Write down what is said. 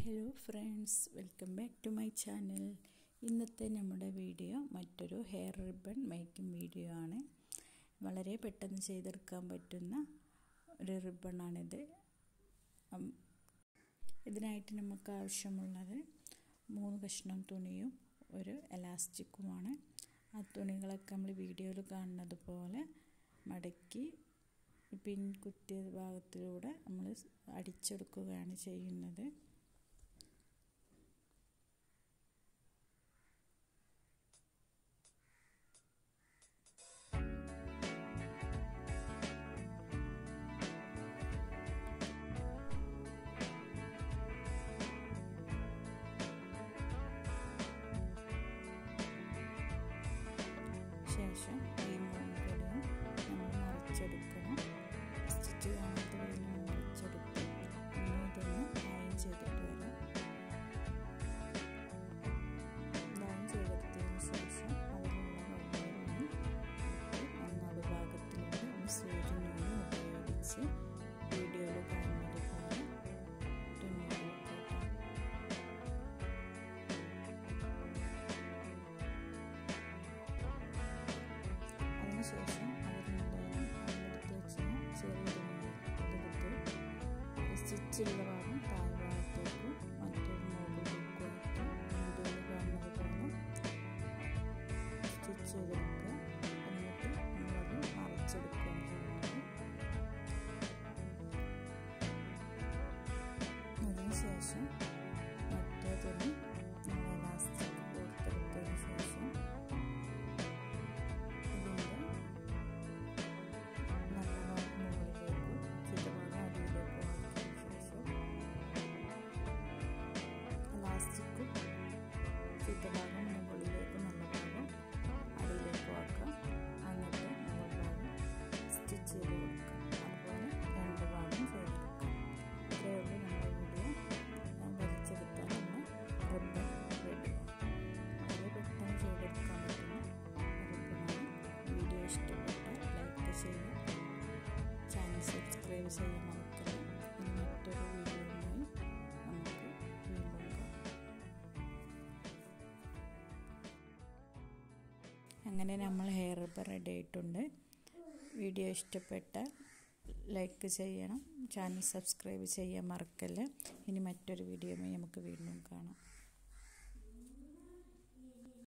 hello friends welcome back to my channel ഇന്നത്തെ നമ്മുടെ video മറ്റൊരു ഹെയർ റിബൺ മേക്കിംഗ് വീഡിയോ ആണ് വളരെ പെട്ടെന്ന് ചെയ്തെടുക്കാൻ പറ്റുന്ന ഒരു റിബണാണിത് ഇതിനായിട്ട് നമുക്ക് ആവശ്യമുള്ളത് മൂന്ന് കഷ്ണം തുണിയും ഒരു എലാസ്റ്റിക്കുമാണ് ആ തുണികളൊക്കെ നമ്മൾ വീഡിയോയിൽ കാണുന്നത് പോലെ മടക്കി പിൻ കുത്തിയ ഭാഗത്തിലൂടെ നമ്മൾ അടിച്ചെടുക്കുകയാണ് ചെയ്യുന്നത് ശേഷം ഈ മൂന്ന് കൂടിയും നമ്മൾ മറിച്ചെടുക്കണം സ്റ്റിച്ച് കാണാത്ത വിധം മറിച്ചെടുത്ത് ഇനി ഇതൊന്ന് അയൺ ചെയ്തിട്ട് വരാം അയൺ ചെയ്തെടുത്തതിന് ശേഷം അതിലുള്ള വെള്ളമൊന്ന് ഒന്നാട് ഭാഗത്തിലൂടെ ഒന്ന് സൂചി നൂല് ഉപയോഗിച്ച് വീഡിയോയിൽ കാണുന്നത് പോലെ തുന്നിയെടുക്കാം അതിനുശേഷം അതിനുണ്ടാകും നമ്മളെടുത്ത് വെച്ച ചെറിയ അതെടുത്ത് സ്റ്റിച്ചുള്ള ഭാഗം താഴെ ഭാഗത്തേക്കും മറ്റൊരു മുകളിലേക്കുമായിട്ട് വീഡിയോയിൽ കാണുന്നത് പോലെ സ്റ്റിച്ച് ചെയ്തെടുക്കുക എന്നിട്ട് നമ്മളത് മറിച്ചെടുക്കുകയാണ് ചെയ്യുന്നത് അതിനുശേഷം മറ്റേ തുണി നമ്മൾ ലാസ്റ്റിക് കൊടുത്തെടുത്തതിന് ശേഷം ഇതിൻ്റെ നല്ല ഭാഗം മുകളിലേക്കും ചുറ്റുഭാഗം അടിയിലേക്കും ആക്കിയതിന് ശേഷം ലാസ്റ്റിക്കും ചുറ്റുഭാഗം മുകളിലേക്കും നല്ല ഭാഗം അടിയിലേക്കും ആക്കാം എന്നിട്ട് നല്ല ഭാഗം സ്റ്റിച്ച് ചെയ്ത് കൊടുക്കാം അതുപോലെ രണ്ട് ഭാഗം ചെയ്തെടുക്കാം ഇത്രയുള്ള നമ്മുടെ വീഡിയോ വലിച്ചെടുത്താൽ നമ്മൾ റിബൺ റെഡിയാവും വളരെ പെട്ടെന്ന് ചെയ്തെടുക്കാൻ പറ്റുന്ന റിബണാണ് വീഡിയോ ഇഷ്ടപ്പെട്ടാൽ ലൈക്ക് ചെയ്യുക ചാനൽ സബ്സ്ക്രൈബ് ചെയ്യാൻ മറക്കില്ല ഇനി മറ്റൊരു വീഡിയോയുമായി നമുക്ക് വീണ്ടും കാണാം അങ്ങനെ നമ്മൾ ഹെയർ റിബൺ റെഡി ആയിട്ടുണ്ട് വീഡിയോ ഇഷ്ടപ്പെട്ടാൽ ലൈക്ക് ചെയ്യണം ചാനൽ സബ്സ്ക്രൈബ് ചെയ്യാൻ മറക്കല്ല ഇനി മറ്റൊരു വീഡിയോയുമായി നമുക്ക് വീണ്ടും കാണാം